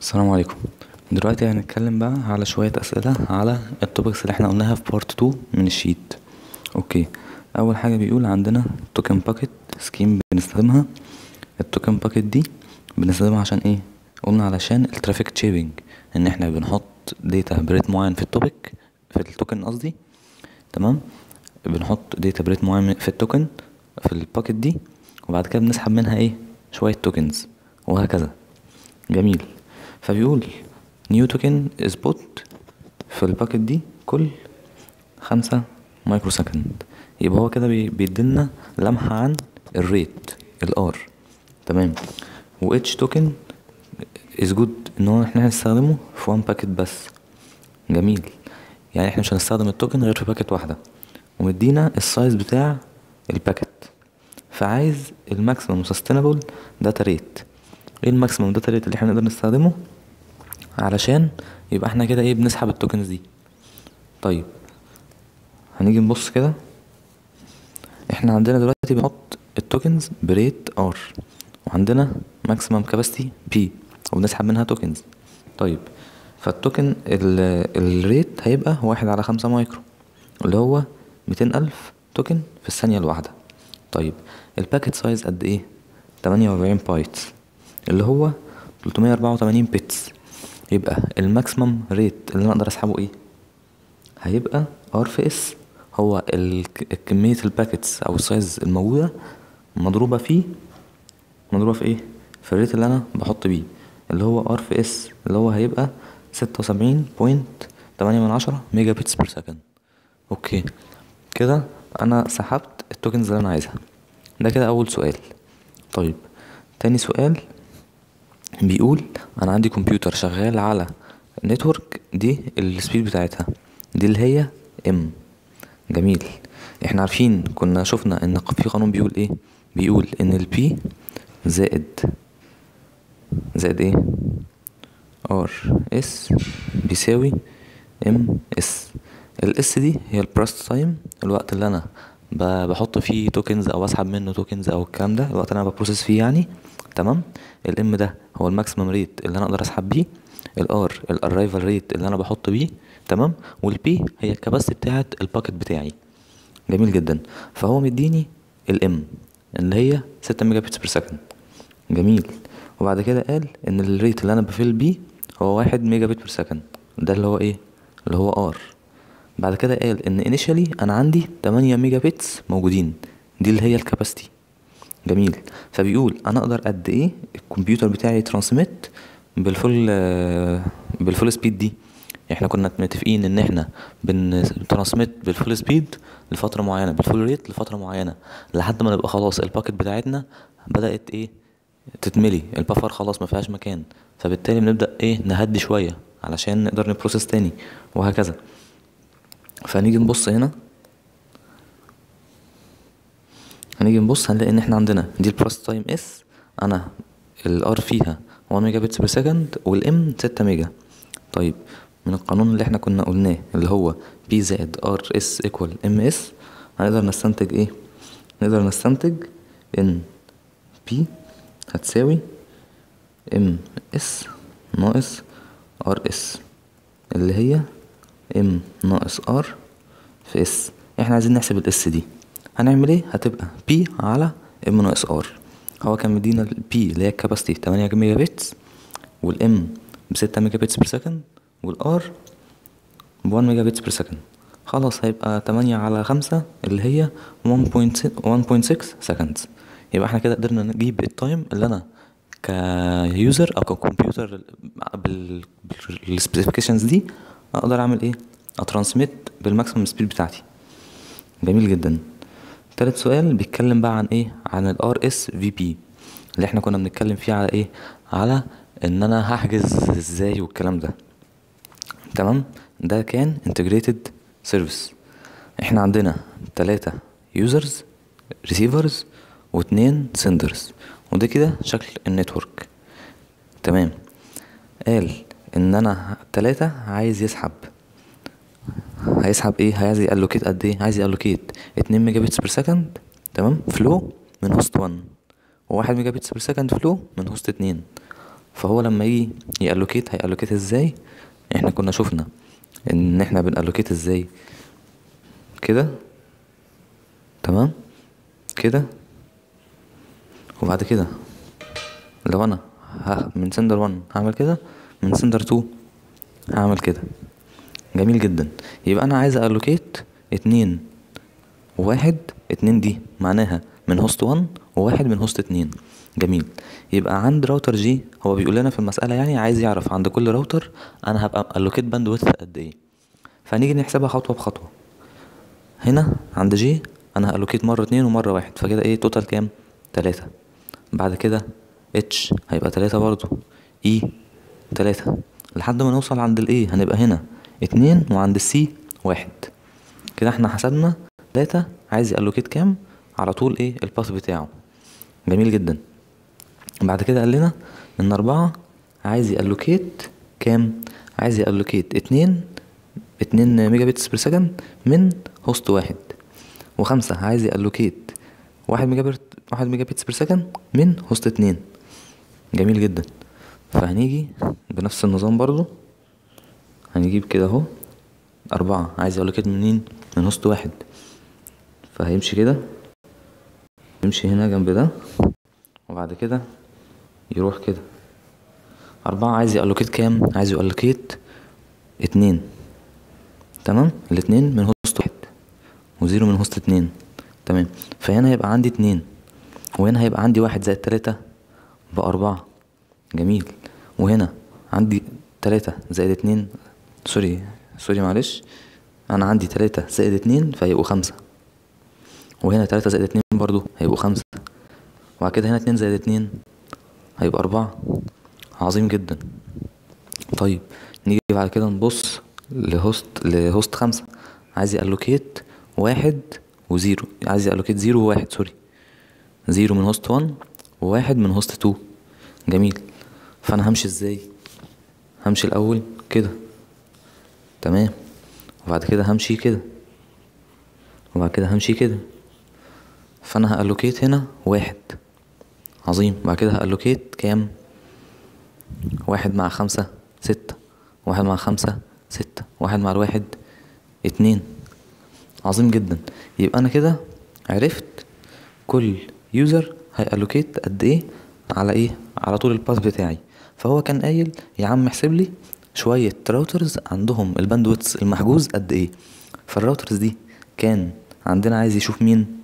السلام عليكم دلوقتي هنتكلم بقى على شوية أسئلة على التوبكس اللي احنا قلناها في بارت 2 من الشيت اوكي أول حاجة بيقول عندنا توكن باكيت سكيم بنستخدمها التوكن باكيت دي بنستخدمها عشان ايه قلنا علشان الترافيك تشيبنج ان احنا بنحط داتا بريت معين في التوبك في التوكن قصدي تمام بنحط داتا بريت معين في التوكن في الباكيت دي وبعد كده بنسحب منها ايه شوية توكنز وهكذا جميل فبيقول نيو توكن از بوت في الباكيت دي كل خمسة مايكرو سكند يبقى هو كده بي- بيديلنا لمحة عن الريت الار تمام و each توكن از جود ان هو احنا هنستخدمه في وان باكيت بس جميل يعني احنا مش هنستخدم التوكن غير في باكيت واحدة ومدينا السايز بتاع الباكيت فعايز الماكسيمم سستينابل داتا ريت ايه الماكسيمم داتا ريت اللي احنا نقدر نستخدمه علشان يبقى احنا كده ايه بنسحب التوكنز دي طيب هنيجي نبص كده احنا عندنا دلوقتي بنحط التوكنز بريت ار وعندنا ماكسيمم كاباسيتي بي وبنسحب منها توكنز طيب فالتوكن ال- الريت هيبقى واحد على خمسة مايكرو اللي هو ميتين ألف توكن في الثانية الواحدة طيب الباكيت سايز قد ايه تمانية وأربعين بايتس اللي هو تلتمية أربعة وتمانين بيتس يبقى الماكسيمم ريت اللي انا اقدر اسحبه ايه هيبقى ار في اس هو ال- كمية الباكيتس او السايز الموجودة مضروبة فيه مضروبة في ايه في الريت اللي انا بحط بيه اللي هو ار في اس اللي هو هيبقى ستة وسبعين بوينت تمانية من عشرة ميجا بيتس بير سكند اوكي كده انا سحبت التوكنز اللي انا عايزها ده كده اول سؤال طيب تاني سؤال بيقول انا عندي كمبيوتر شغال على نتورك دي السبيد بتاعتها دي اللي هي ام جميل احنا عارفين كنا شفنا ان في قانون بيقول ايه بيقول ان البي زائد زائد ايه ار اس بيساوي ام اس الاس دي هي البراست تايم الوقت اللي انا ب- بحط فيه توكنز او اسحب منه توكنز او الكلام ده الوقت اللي انا ببروسيس فيه يعني تمام الام ده هو الماكسيمم ريت اللي انا اقدر اسحب بيه الار الاررايفل ريت اللي انا بحط بيه تمام والبي هي الكباسيتي بتاعه الباكت بتاعي جميل جدا فهو مديني الام اللي هي 6 ميجا بيتس بير سكند جميل وبعد كده قال ان الريت اللي انا بفيل بيه هو واحد ميجا بت بير سكند ده اللي هو ايه اللي هو ار بعد كده قال ان انيشالي انا عندي 8 ميجا بيتس موجودين دي اللي هي الكاباسيتي جميل فبيقول انا اقدر قد ايه الكمبيوتر بتاعي ترانسميت بالفول آه، بالفول سبيد دي احنا كنا متفقين ان احنا بنترانسميت بالفول سبيد لفتره معينه بالفول ريت لفتره معينه لحد ما نبقى خلاص الباكت بتاعتنا بدات ايه تتملي البفر خلاص ما فيهاش مكان فبالتالي بنبدا ايه نهدي شويه علشان نقدر نبروسيس تاني وهكذا فنيجي نبص هنا هنيجي نبص هنلاقي ان احنا عندنا دي البراست تايم اس انا الار فيها 1 ميجا بتس بير سكند والام 6 ميجا طيب من القانون اللي احنا كنا قلناه اللي هو بي زائد ار اس ايكوال ام اس هنقدر نستنتج ايه نقدر نستنتج ان بي هتساوي ام اس ناقص ار اس اللي هي ام ناقص ار في اس احنا عايزين نحسب الاس دي هنعمل ايه هتبقى بي على ام ناقص ار هو كان مدينا البي اللي هي الكاباسيتي 8 ميجا بتس والام ب 6 ميجا بتس بير سكند والار ب 1 ميجا بتس بير سكند خلاص هيبقى 8 على 5 اللي هي 1.6 سكندز يبقى احنا كده قدرنا نجيب التايم اللي انا كيوزر او ككمبيوتر بالسبيسيفيكيشنز دي اقدر اعمل ايه اترانسميت بالماكسيمم سبيد بتاعتي جميل جدا تالت سؤال بيتكلم بقى عن ايه عن الار اس في بي اللي احنا كنا بنتكلم فيه على ايه على ان انا هحجز ازاي والكلام ده تمام ده كان integrated service احنا عندنا تلاتة users receivers واتنين senders وده كده شكل النتورك تمام قال ان انا تلاتة عايز يسحب هيسحب ايه عايز يالوكيت قد ايه عايز يالوكيت اتنين ميجا بتس بير سكند تمام فلو من هوست 1 وواحد ميجا بتس بير سكند فلو من هوست اتنين فهو لما يجي يالوكيت هيالوكيت ازاي احنا كنا شفنا ان احنا بنالوكيت ازاي كده تمام كده وبعد كده لو انا ه- من سندر 1 هعمل كده من سندر 2 هعمل كده جميل جدا يبقى انا عايز الوكيت اتنين وواحد اتنين دي معناها من هوست 1 وواحد من هوست اتنين جميل يبقى عند راوتر جي هو بيقول لنا في المسألة يعني عايز يعرف عند كل راوتر انا هبقى الوكيت باندويث قد ايه فهنيجي نحسبها خطوة بخطوة هنا عند جي انا هالوكيت مرة اتنين ومرة واحد فكده ايه توتال كام تلاتة بعد كده اتش هيبقى تلاتة برضو اي تلاتة لحد ما نوصل عند الاي هنبقى هنا اتنين وعند السي واحد كده احنا حسبنا داتا عايز يالوكيت كام على طول ايه الباث بتاعه جميل جدا بعد كده قال لنا ان اربعة عايز يالوكيت كام عايز يالوكيت اتنين اتنين ميجا بيتس بير سكند من هوست واحد وخمسة عايز يالوكيت واحد ميجا بيت واحد ميجا بيتس بير سكند من هوست اتنين جميل جدا فهنيجي بنفس النظام برضو هنجيب كده اهو أربعة عايز يالوكيت منين من هوست واحد فهيمشي كده يمشي هنا جنب ده وبعد كده يروح كده أربعة عايز يالوكيت كام عايز يالوكيت اتنين تمام الاتنين من هوست واحد وزيرو من هوست اتنين تمام فهنا هيبقى عندي اتنين وهنا هيبقى عندي واحد زائد تلاتة بأربعة جميل وهنا عندي تلاتة زائد اتنين سوري سوري معلش أنا عندي تلاتة زائد اتنين فهيبقوا خمسة وهنا تلاتة زائد اتنين برضو هيبقوا خمسة وبعد كده هنا اتنين زائد اتنين هيبقى أربعة عظيم جدا طيب نيجي بعد كده نبص لهوست لهوست خمسة عايز يالوكيت واحد وزيرو عايز يالوكيت زيرو وواحد سوري زيرو من هوست وان وواحد من هوست تو جميل فأنا همشي ازاي همشي الأول كده تمام وبعد كده همشي كده وبعد كده همشي كده فأنا هالوكيت هنا واحد عظيم بعد كده هالوكيت كام واحد مع خمسة ستة واحد مع خمسة ستة واحد مع الواحد اتنين عظيم جدا يبقى انا كده عرفت كل يوزر هيالوكيت قد ايه على ايه على طول الباث بتاعي فهو كان قايل يا عم احسب لي شوية راوترز عندهم الباندويتس المحجوز قد ايه فالراوترز دي كان عندنا عايز يشوف مين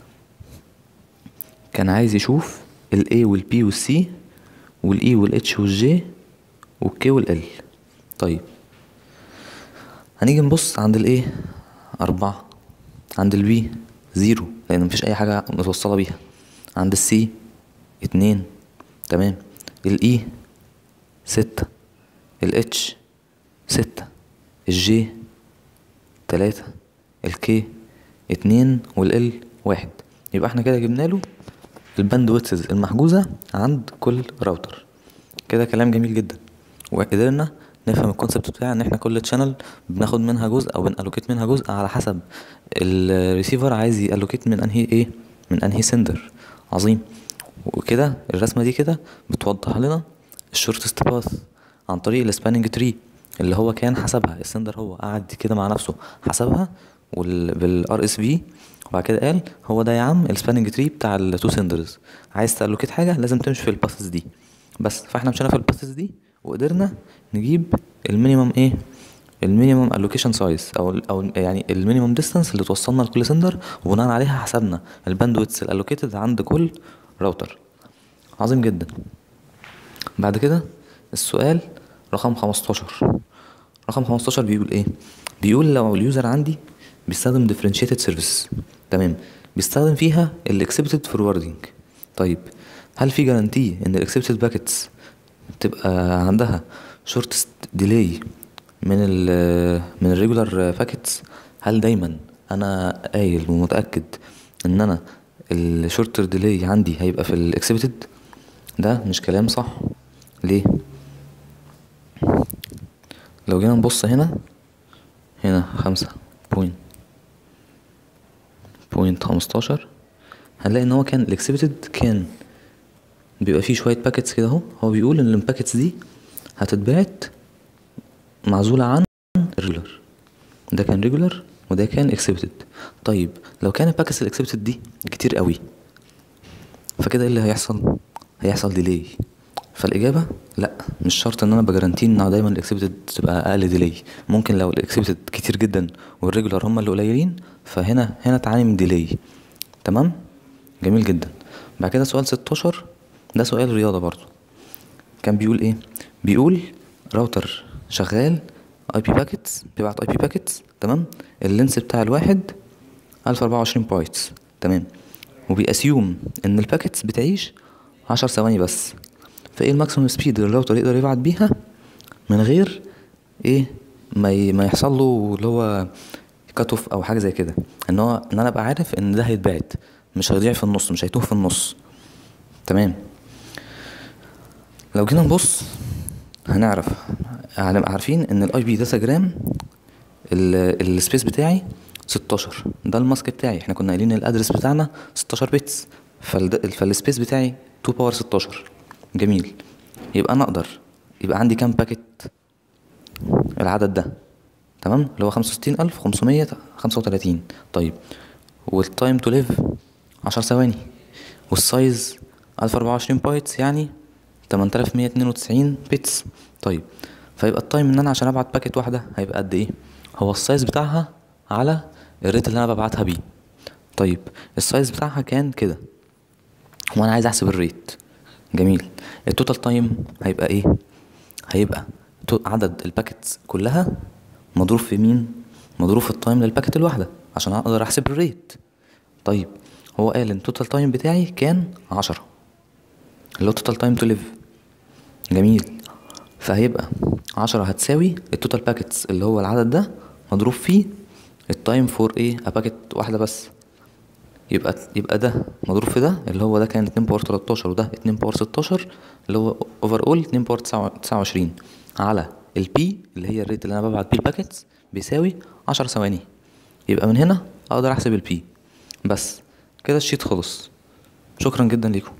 كان عايز يشوف ال A وال B وال C وال E وال H وال J وال K وال L طيب هنيجي نبص عند ال A أربعة عند ال B زيرو لأن مفيش أي حاجة متوصلة بيها عند ال C اتنين تمام ال E ستة ال H ستة ال J تلاتة ال K اتنين وال L واحد يبقى احنا كده جبنا له الباند ويتسز المحجوزة عند كل راوتر كده كلام جميل جدا وقدرنا نفهم الكونسبت بتاع ان احنا كل تشانل بناخد منها جزء او بنالوكيت منها جزء على حسب الريسيفر عايز يالوكيت من انهي ايه من انهي سندر عظيم وكده الرسمه دي كده بتوضح لنا الشورتست باث عن طريق السباننج تري اللي هو كان حسبها السندر هو قعد كده مع نفسه حسبها بالار اس في وبعد كده قال هو ده يا عم السباننج تري بتاع التو سندرز عايز تالوكيت حاجه لازم تمشي في الباثز دي بس فاحنا مشينا في الباثز دي وقدرنا نجيب المينيمم ايه المينيمم الوكيشن سايز او او يعني المينيمم ديستانس اللي توصلنا لكل سندر وبناء عليها حسبنا الباندويتس الالوكيتد عند كل راوتر عظيم جدا بعد كده السؤال رقم 15 رقم 15 بيقول ايه بيقول لو اليوزر عندي بيستخدم differentiated services تمام بيستخدم فيها ال accepted forwarding طيب هل في جارانتي ان ال accepted packets تبقى عندها shortest delay من ال من الريجولار باكيتس هل دايما انا قايل ومتاكد ان انا الشورتر ديلي عندي هيبقى في الاكسبتد ده مش كلام صح ليه لو جينا نبص هنا هنا خمسة بوينت بوينت خمستاشر هنلاقي ان هو كان الاكسبتد كان بيبقى فيه شويه باكيتس كده اهو هو بيقول ان الباكيتس دي هتتبعت معزوله عن الريجولار ده كان ريجولار وده كان اكسبتد طيب لو كان الباكيتس الاكسبتد دي كتير قوي فكده ايه اللي هيحصل هيحصل ديلي فالاجابه لا مش شرط ان انا بجرانتي ان دايما الاكسبتد تبقى اقل ديلي ممكن لو الاكسبتد كتير جدا والريجولار هم اللي قليلين فهنا هنا تعاني من ديلي تمام جميل جدا بعد كده سؤال 16 ده سؤال رياضه برضو كان بيقول ايه بيقول راوتر شغال اي بي باكيتس بيبعت اي بي باكيتس تمام اللينس بتاع الواحد 1024 بايتس تمام وبيأسيوم ان الباكيتس بتعيش 10 ثواني بس فايه الماكسيمم سبيد اللي الراوتر يقدر يبعت بيها من غير ايه ما ي... ما يحصل له اللي هو كات اوف او حاجه زي كده ان هو ان انا ابقى عارف ان ده هيتبعت مش هيضيع في النص مش هيتوه في النص تمام لو جينا نبص هنعرف هنبقى عارفين ان الاي بي داتا جرام السبيس بتاعي 16 ده الماسك بتاعي احنا كنا قايلين الادرس بتاعنا 16 بيتس فالسبيس بتاعي 2 باور 16 جميل يبقى انا اقدر يبقى عندي كام باكيت العدد ده تمام اللي هو 65535 طيب والتايم تو ليف 10 ثواني والسايز 1024 بايتس يعني 8192 بيتس طيب فيبقى التايم ان انا عشان ابعت باكيت واحده هيبقى قد ايه هو السايز بتاعها على الريت اللي انا ببعتها بيه طيب السايز بتاعها كان كده وانا عايز احسب الريت جميل التوتال تايم هيبقى ايه هيبقى عدد الباكيتس كلها مضروب في مين مضروب في التايم للباكيت الواحده عشان اقدر احسب الريت طيب هو قال ان التوتال تايم بتاعي كان عشرة اللي هو توتال تايم تو ليف جميل فهيبقى عشرة هتساوي التوتال باكيتس اللي هو العدد ده مضروب فيه التايم فور ايه باكيت واحده بس يبقى يبقى ده مضروب في ده اللي هو ده كان 2 باور 13 وده 2 باور 16 اللي هو اوفر اول 2 باور 29 على البي اللي هي الريت اللي انا ببعت بيه الباكيتس بيساوي 10 ثواني يبقى من هنا اقدر احسب البي بس كده الشيت خلص شكرا جدا ليكم